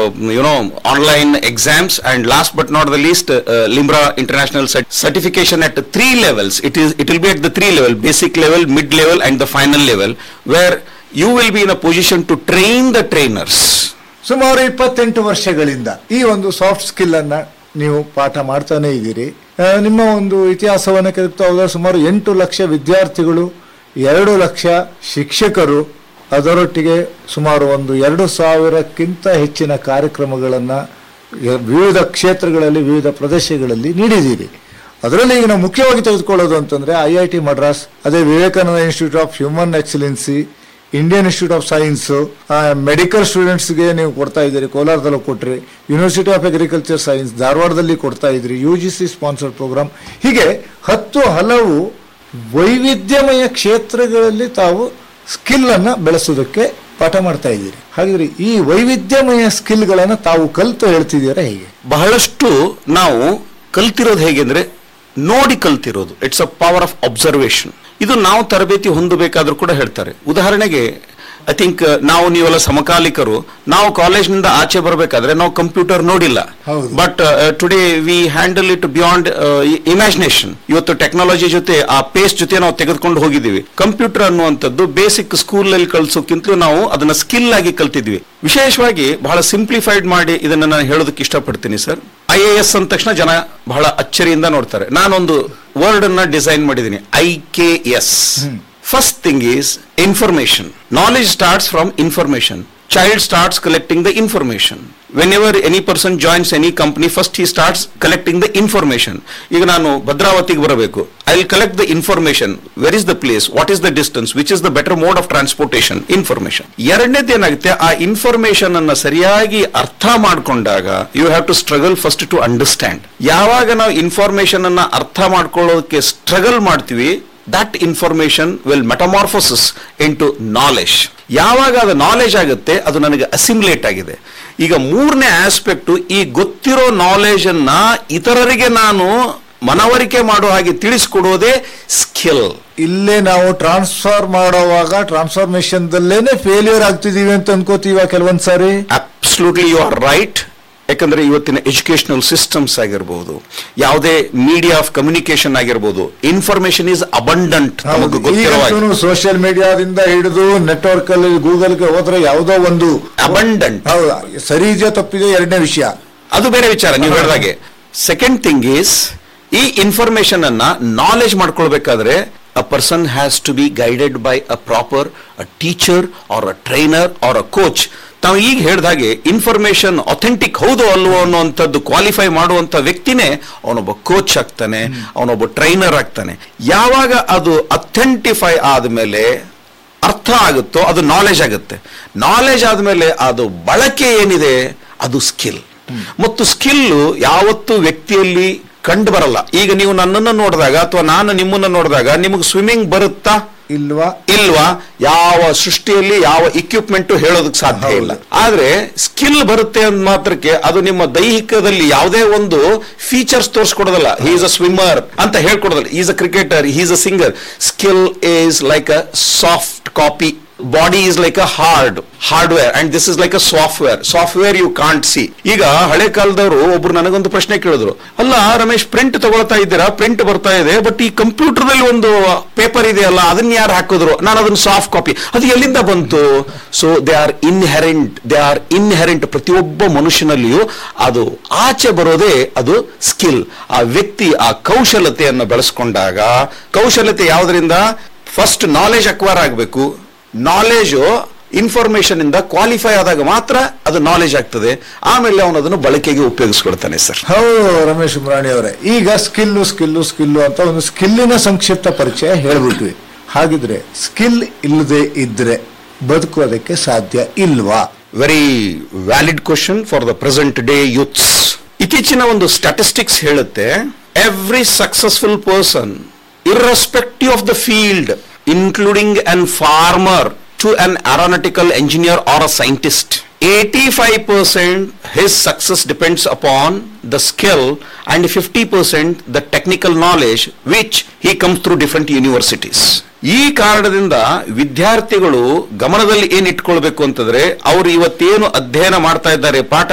you know online exams and last but not the least uh, limbra international cert- certification at three levels it is it will be at the three level basic level mid level and the final level where you will be in a position to train the trainers ಸುಮಾರು ಇಪ್ಪತ್ತೆಂಟು ವರ್ಷಗಳಿಂದ ಈ ಒಂದು soft skill ಅನ್ನ ನೀವು ಪಾಠ ಮಾಡ್ತಾನೆ ಇದ್ದೀರಿ ಆ, ನಿಮ್ಮ ಒಂದು ಇತಿಹಾಸವನ್ನು ಕೆದಕ್ತಾ ಹೋದ್ರೆ ಸುಮಾರು ಎಂಟು ಲಕ್ಷ ವಿದ್ಯಾರ್ಥಿಗಳು ಎರಡು ಲಕ್ಷ ಶಿಕ್ಷಕರು ಅದರೊಟ್ಟಿಗೆ ಸುಮಾರು ಒಂದು ಎರಡು ಸಾವಿರಕ್ಕಿಂತ ಹೆಚ್ಚಿನ ಕಾರ್ಯಕ್ರಮಗಳನ್ನು ವಿವಿಧ ಕ್ಷೇತ್ರಗಳಲ್ಲಿ ವಿವಿಧ ಪ್ರದೇಶಗಳಲ್ಲಿ ನೀಡಿದ್ದೀರಿ ಅದರಲ್ಲಿ ಈಗ ನಾವು ಮುಖ್ಯವಾಗಿ ತೆಗೆದುಕೊಳ್ಳೋದು ಅಂತಂದ್ರೆ ಐ ಐ ಟಿ ಮಡ್ರಾಸ್ ಅದೇ Vivekananda institute of human excellency Indian institute of science medical ಸ್ಟೂಡೆಂಟ್ಸ್ಗೆ ನೀವು ಕೊಡ್ತಾ ಇದ್ದೀರಿ ಕೋಲಾರದಲ್ಲೂ ಕೊಟ್ರಿ ಯೂನಿವರ್ಸಿಟಿ ಆಫ್ ಅಗ್ರಿಕಲ್ಚರ್ ಸೈನ್ಸ್ ಧಾರವಾಡದಲ್ಲಿ ಕೊಡ್ತಾ ಇದ್ರಿ U G C sponsored programme ಹೀಗೆ ಹತ್ತು ಹಲವು ವೈವಿಧ್ಯಮಯ ಕ್ಷೇತ್ರಗಳಲ್ಲಿ ತಾವು ಸ್ಕಿಲ್ ಅನ್ನ ಬೆಳೆಸೋದಕ್ಕೆ ಪಾಠ ಮಾಡ್ತಾ ಇದ್ದೀರಿ ಹಾಗಿದ್ರೆ ಈ ವೈವಿಧ್ಯಮಯ ಸ್ಕಿಲ್ಗಳನ್ನು ತಾವು ಕಲಿತು ಹೇಳ್ತಿದ್ದೀರಾ ಹೇಗೆ ಬಹಳಷ್ಟು ನಾವು ಕಲ್ತಿರೋದು ಹೇಗೆ ಅಂದ್ರೆ ನೋಡಿ ಕಲ್ತಿರೋದು it's a power of observation ಇದು ನಾವು ತರಬೇತಿ ಹೊಂದಬೇಕಾದ್ರೂ ಕೂಡ ಹೇಳ್ತಾರೆ ಉದಾಹರಣೆಗೆ ಐ ಥಿಂಕ್ ನಾವು ನೀವೆಲ್ಲ ಸಮಕಾಲಿಕರು ನಾವು ಕಾಲೇಜ್ನಿಂದ ಆಚೆ ಬರಬೇಕಾದ್ರೆ ನಾವು ಕಂಪ್ಯೂಟರ್ ನೋಡಿಲ್ಲ ಹೌದು. But today we handle it beyond imagination ಇವತ್ತು ಟೆಕ್ನಾಲಜಿ ಜೊತೆ ಆ ಪೇಸ್ ಜೊತೆ ನಾವು ತೆಗೆದುಕೊಂಡು ಹೋಗಿದ್ದೀವಿ ಕಂಪ್ಯೂಟರ್ ಅನ್ನುವಂಥದ್ದು ಬೇಸಿಕ್ ಸ್ಕೂಲ್ ಅಲ್ಲಿ ಕಲಿಸೋಕ್ಕಿಂತಲೂ ನಾವು ಅದನ್ನ ಸ್ಕಿಲ್ ಆಗಿ ಕಲ್ತಿದ್ವಿ ವಿಶೇಷವಾಗಿ ಬಹಳ ಸಿಂಪ್ಲಿಫೈಡ್ ಮಾಡಿ ಇದನ್ನ ನಾನು ಹೇಳೋದಕ್ಕೆ ಇಷ್ಟಪಡ್ತೀನಿ ಸರ್ ಐ ಎ ಎಸ್ ಅಂದ ತಕ್ಷಣ ಜನ ಬಹಳ ಅಚ್ಚರಿಯಿಂದ ನೋಡ್ತಾರೆ ನಾನೊಂದು ವರ್ಡ್ ಅನ್ನ ಡಿಸೈನ್ ಮಾಡಿದ್ದೀನಿ I K S first thing is information knowledge starts from information child starts collecting the information whenever any person joins any company first he starts collecting the information ಈಗ ನಾನು ಭದ್ರಾವತಿಗೆ ಬರಬೇಕು I will collect the information where is the place what is the distance which is the better mode of transportation information ಎರಡನೇದು ಏನಾಗುತ್ತೆ ಆ information ಅನ್ನ ಸರಿಯಾಗಿ ಅರ್ಥ ಮಾಡ್ಕೊಂಡಾಗ you have to struggle first to understand ಯಾವಾಗ ನಾವು ಇನ್ಫಾರ್ಮೇಶನ್ ಅನ್ನ ಅರ್ಥ ಮಾಡ್ಕೊಳ್ಳೋದಕ್ಕೆ ಸ್ಟ್ರಗಲ್ ಮಾಡ್ತೀವಿ that information will metamorphosis into knowledge ಯಾವಾಗ ಅದು ನಾಲೆಜ್ ಆಗುತ್ತೆ ಅದು ನನಗೆ ಅಸಿಮ್ಯುಲೇಟ್ ಆಗಿದೆ ಈಗ ಮೂರನೇ ಆಸ್ಪೆಕ್ಟ್ ಈ ಗೊತ್ತಿರೋ ನಾಲೆಜ್ ಅನ್ನ ಇತರರಿಗೆ ನಾನು ಮನವರಿಕೆ ಮಾಡೋ ಹಾಗೆ ತಿಳಿಸ್ಕೊಡೋದೇ ಸ್ಕಿಲ್ ಇಲ್ಲೇ ನಾವು ಟ್ರಾನ್ಸ್ಫರ್ ಮಾಡೋವಾಗ ಟ್ರಾನ್ಸ್ಫಾರ್ಮೇಶನ್ ದಲ್ಲೇನೆ ಫೇಲ್ಯೂರ್ ಆಗ್ತಿದೀವಿ ಅಂತ ಅನ್ಕೋತೀವ ಕೆಲವೊಂದ್ ಸಾರಿ ಅಬ್ಸಲ್ಯೂಟ್ಲಿ ಯು ಆರ್ ರೈಟ್ ಯಾಕಂದ್ರೆ ಇವತ್ತಿನ ಎಜುಕೇಶನಲ್ ಸಿಸ್ಟಮ್ಸ್ ಆಗಿರ್ಬೋದು ಯಾವುದೇ ಮೀಡಿಯಾ ಆಫ್ ಕಮ್ಯುನಿಕೇಶನ್ ಆಗಿರ್ಬೋದು ಇನ್ಫಾರ್ಮೇಶನ್ ಇಸ್ ಅಬಂಡಂಟ್ ನಮಗೆ ಗೊತ್ತಿರೋ ಹಾಗೆ ಸೋಷಿಯಲ್ ಮೀಡಿಯಾದಿಂದ ಹಿಡಿದು ನೆಟ್ವರ್ಕ್ ಅಲ್ಲಿ ಗೂಗಲ್ಗೆ ಹೋದ್ರೆ ಯಾವುದೋ ಒಂದು ಅಬಂಡಂಟ್ ಹೌದಾ ಸರಿ ಇದೆಯೋ ತಪ್ಪಿದೆಯೋ ಎರಡನೇ ವಿಷಯ ಅದು ಬೇರೆ ವಿಚಾರ ನೀವು ಹೇಳಿದಾಗೆ ಸೆಕೆಂಡ್ ಥಿಂಗ್ ಈಸ್ ಈ ಇನ್ಫಾರ್ಮೇಶನ್ ಅನ್ನ ನಾಲೆಜ್ ಮಾಡ್ಕೊಳ್ಬೇಕಾದ್ರೆ a person has to be guided by a proper a teacher or a trainer or a coach ತಾವು ಈಗ ಹೇಳಿದ ಹಾಗೆ ಇನ್ಫಾರ್ಮೇಶನ್ ಅಥೆಂಟಿಕ್ ಹೌದು ಅಲ್ವೋ ಅನ್ನುವಂಥದ್ದು ಕ್ವಾಲಿಫೈ ಮಾಡುವಂತ ವ್ಯಕ್ತಿನೇ ಅವನೊಬ್ಬ ಕೋಚ್ ಆಗ್ತಾನೆ ಅವನೊಬ್ಬ ಟ್ರೈನರ್ ಆಗ್ತಾನೆ ಯಾವಾಗ ಅದು ಅಥೆಂಟಿಫೈ ಆದ್ಮೇಲೆ ಅರ್ಥ ಆಗುತ್ತೋ ಅದು ನಾಲೆಜ್ ಆಗುತ್ತೆ ನಾಲೆಜ್ ಆದ್ಮೇಲೆ ಅದು ಬಳಕೆ ಏನಿದೆ ಅದು ಸ್ಕಿಲ್ ಮತ್ತು ಸ್ಕಿಲ್ ಯಾವತ್ತು ವ್ಯಕ್ತಿಯಲ್ಲಿ ಕಂಡು ಬರಲ್ಲ ಈಗ ನೀವು ನನ್ನನ್ನು ನೋಡಿದಾಗ ಅಥವಾ ನಾನು ನಿಮ್ಮನ್ನ ನೋಡಿದಾಗ ನಿಮಗೆ ಸ್ವಿಮ್ಮಿಂಗ್ ಬರುತ್ತಾ ಇಲ್ವಾ ಇಲ್ವಾ ಯಾವ ಸೃಷ್ಟಿಯಲ್ಲಿ ಯಾವ ಇಕ್ವಿಪ್ಮೆಂಟ್ ಹೇಳೋದಕ್ಕೆ ಸಾಧ್ಯ ಇಲ್ಲ ಆದ್ರೆ ಸ್ಕಿಲ್ ಬರುತ್ತೆ ಅಂದ ಮಾತ್ರಕ್ಕೆ ಅದು ನಿಮ್ಮ ದೈಹಿಕದಲ್ಲಿ ಯಾವುದೇ ಒಂದು ಫೀಚರ್ಸ್ ತೋರಿಸ್ಕೊಡೋದಲ್ಲ ಈಸ್ ಅ ಸ್ವಿಮ್ಮರ್ ಅಂತ ಹೇಳ್ಕೊಡೋದಲ್ಲ is a cricketer is a singer skill is like a soft copy body is like a hard hardware and this is like a software software you can't see ಈಗ ಹಳೆ ಕಾಲದವರು ಒಬ್ರು ನನಗೊಂದು ಪ್ರಶ್ನೆ ಕೇಳಿದ್ರು ಅಲ್ಲ Ramesh print ತಗೊಳ್ತಾ ಇದ್ದೀರಾ ಪ್ರಿಂಟ್ ಬರ್ತಾ ಇದೆ ಬಟ್ ಈ ಕಂಪ್ಯೂಟರ್ ನಲ್ಲಿ ಒಂದು ಪೇಪರ್ ಇದೆಯಲ್ಲ ಅದನ್ನ ಯಾರು ಹಾಕಿದ್ರು ನಾನು ಅದನ್ನ ಸಾಫ್ಟ್ ಕಾಪಿ ಅದು ಎಲ್ಲಿಂದ ಬಂತು so they are inherent they are inherent ಪ್ರತಿಯೊಬ್ಬ ಮನುಷ್ಯನಲ್ಲಿಯೂ ಅದು ಆಚೆ ಬರೋದೇ ಅದು ಸ್ಕಿಲ್ ಆ ವ್ಯಕ್ತಿ ಆ ಕೌಶಲತೆಯನ್ನು ಬೆಳೆಸ್ಕೊಂಡಾಗ ಕೌಶಲತೆ ಯಾವುದರಿಂದ ಫಸ್ಟ್ ನಾಲೆಜ್ ಅಕ್ವೈರ್ ಆಗಬೇಕು ನಾಲೆಜು ಇನ್ಫಾರ್ಮೇಶನ್ ಇಂದ ಕ್ವಾಲಿಫೈ ಆದಾಗ ಮಾತ್ರ ಅದು ನಾಲೆಜ್ ಆಗ್ತದೆ ಆಮೇಲೆ ಅವನು ಅದನ್ನು ಬಳಕೆಗೆ ಉಪಯೋಗಿಸ್ಕೊಳ್ತಾನೆ ಸರ್ ಹೌದು ರಮೇಶ್ ಉಮ್ರಾಣಿ ಅವರೇ ಈಗ ಸ್ಕಿಲ್ಲು ಸ್ಕಿಲ್ಲು ಸ್ಕಿಲ್ಲು ಅಂತ ಒಂದು ಸ್ಕಿಲ್ಲಿನ ಸಂಕ್ಷಿಪ್ತ ಪರಿಚಯ ಹೇಳ್ಬಿಟ್ವಿ ಹಾಗಿದ್ರೆ ಸ್ಕಿಲ್ ಇಲ್ಲದೆ ಇದ್ರೆ ಬದುಕೋದಕ್ಕೆ ಸಾಧ್ಯ ಇಲ್ವಾ very valid question for the present day youths ಇತ್ತೀಚಿನ ಒಂದು ಸ್ಟಾಟಿಸ್ಟಿಕ್ಸ್ ಹೇಳುತ್ತೆ every successful person irrespective of the field including an farmer to an aeronautical engineer or a scientist 85% his success depends upon the skill and 50% the technical knowledge which he comes through different universities ಈ ಕಾರಣದಿಂದ ವಿದ್ಯಾರ್ಥಿಗಳು ಗಮನದಲ್ಲಿ ಏನ್ ಇಟ್ಕೊಳ್ಬೇಕು ಅಂತಂದ್ರೆ ಅವರು ಇವತ್ತೇನು ಅಧ್ಯಯನ ಮಾಡ್ತಾ ಇದ್ದಾರೆ ಪಾಠ